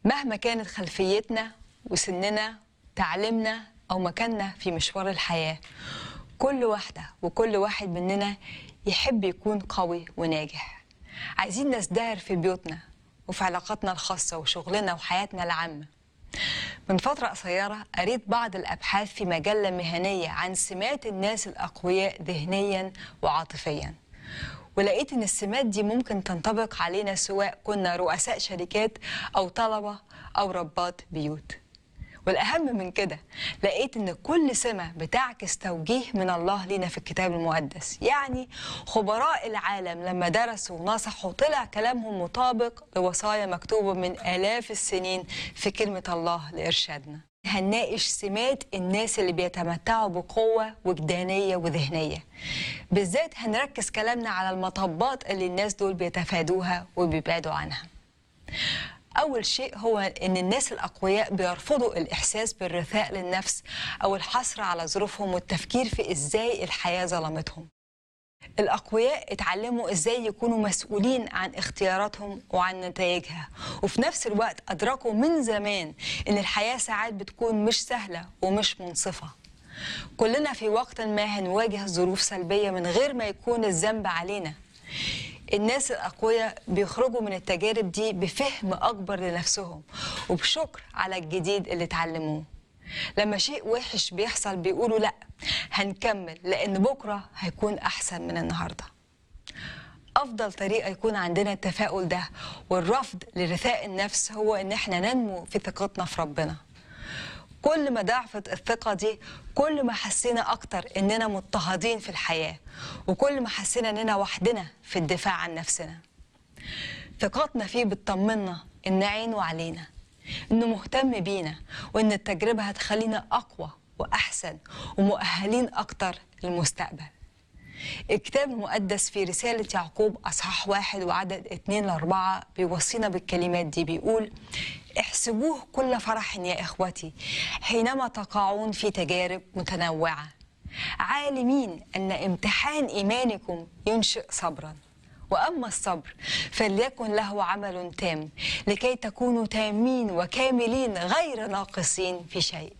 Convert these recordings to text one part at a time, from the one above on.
مهما كانت خلفيتنا وسننا تعليمنا أو مكاننا في مشوار الحياة كل واحدة وكل واحد مننا يحب يكون قوي وناجح عايزين نزدهر في بيوتنا وفي علاقاتنا الخاصة وشغلنا وحياتنا العامة من فترة قصيرة قريت بعض الأبحاث في مجلة مهنية عن سمات الناس الأقوياء ذهنيا وعاطفيا ولقيت إن السمات دي ممكن تنطبق علينا سواء كنا رؤساء شركات أو طلبة أو ربات بيوت والأهم من كده لقيت إن كل سمة بتعكس توجيه من الله لينا في الكتاب المقدس يعني خبراء العالم لما درسوا ونصحوا طلع كلامهم مطابق لوصايا مكتوبة من آلاف السنين في كلمة الله لإرشادنا هنناقش سمات الناس اللي بيتمتعوا بقوة وجدانية وذهنية بالذات هنركز كلامنا على المطبات اللي الناس دول بيتفادوها وبيبعدوا عنها أول شيء هو إن الناس الأقوياء بيرفضوا الإحساس بالرثاء للنفس أو الحصر على ظروفهم والتفكير في إزاي الحياة ظلمتهم. الأقوياء اتعلموا إزاي يكونوا مسؤولين عن اختياراتهم وعن نتائجها وفي نفس الوقت أدركوا من زمان إن الحياة ساعات بتكون مش سهلة ومش منصفة. كلنا في وقت ما هنواجه ظروف سلبية من غير ما يكون الذنب علينا. الناس الأقوياء بيخرجوا من التجارب دي بفهم أكبر لنفسهم وبشكر على الجديد اللي اتعلموه لما شيء وحش بيحصل بيقولوا لأ هنكمل لأن بكرة هيكون أحسن من النهاردة أفضل طريقة يكون عندنا التفاؤل ده والرفض لرثاء النفس هو إن احنا ننمو في ثقتنا في ربنا كل ما ضعفت الثقة دي كل ما حسينا أكتر إننا مضطهدين في الحياة وكل ما حسينا إننا وحدنا في الدفاع عن نفسنا ثقتنا فيه بتطمنا إن عينه علينا إنه مهتم بينا وإن التجربة هتخلينا أقوى وأحسن ومؤهلين أكتر للمستقبل الكتاب المقدس في رسالة يعقوب أصحاح واحد وعدد اتنين لأربعة بيوصينا بالكلمات دي بيقول احسبوه كل فرح يا إخوتي حينما تقعون في تجارب متنوعة عالمين أن امتحان إيمانكم ينشئ صبرا وأما الصبر فليكن له عمل تام لكي تكونوا تامين وكاملين غير ناقصين في شيء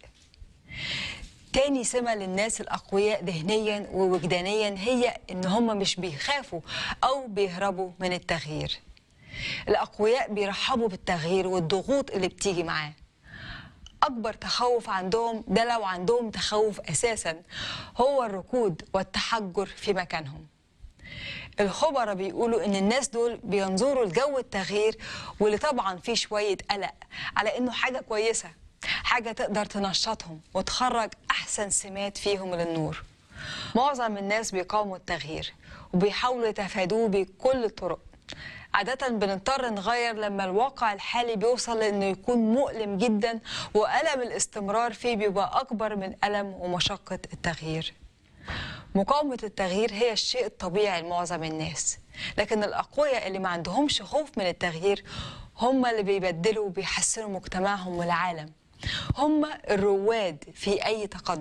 تاني سمة للناس الأقوياء ذهنيا ووجدانيا هي إن هم مش بيخافوا أو بيهربوا من التغيير الأقوياء بيرحبوا بالتغيير والضغوط اللي بتيجي معاه أكبر تخوف عندهم ده لو عندهم تخوف أساسا هو الركود والتحجر في مكانهم الخبراء بيقولوا ان الناس دول بينظروا لجو التغيير واللي طبعا فيه شويه قلق على انه حاجه كويسه حاجه تقدر تنشطهم وتخرج احسن سمات فيهم للنور معظم الناس بيقاوموا التغيير وبيحاولوا يتفادوه بكل الطرق عادة بنضطر نغير لما الواقع الحالي بيوصل لأنه يكون مؤلم جدا وألم الاستمرار فيه بيبقى أكبر من ألم ومشقة التغيير مقاومة التغيير هي الشيء الطبيعي لمعظم الناس لكن الأقوياء اللي ما عندهمش خوف من التغيير هم اللي بيبدلوا وبيحسنوا مجتمعهم والعالم هم الرواد في أي تقدم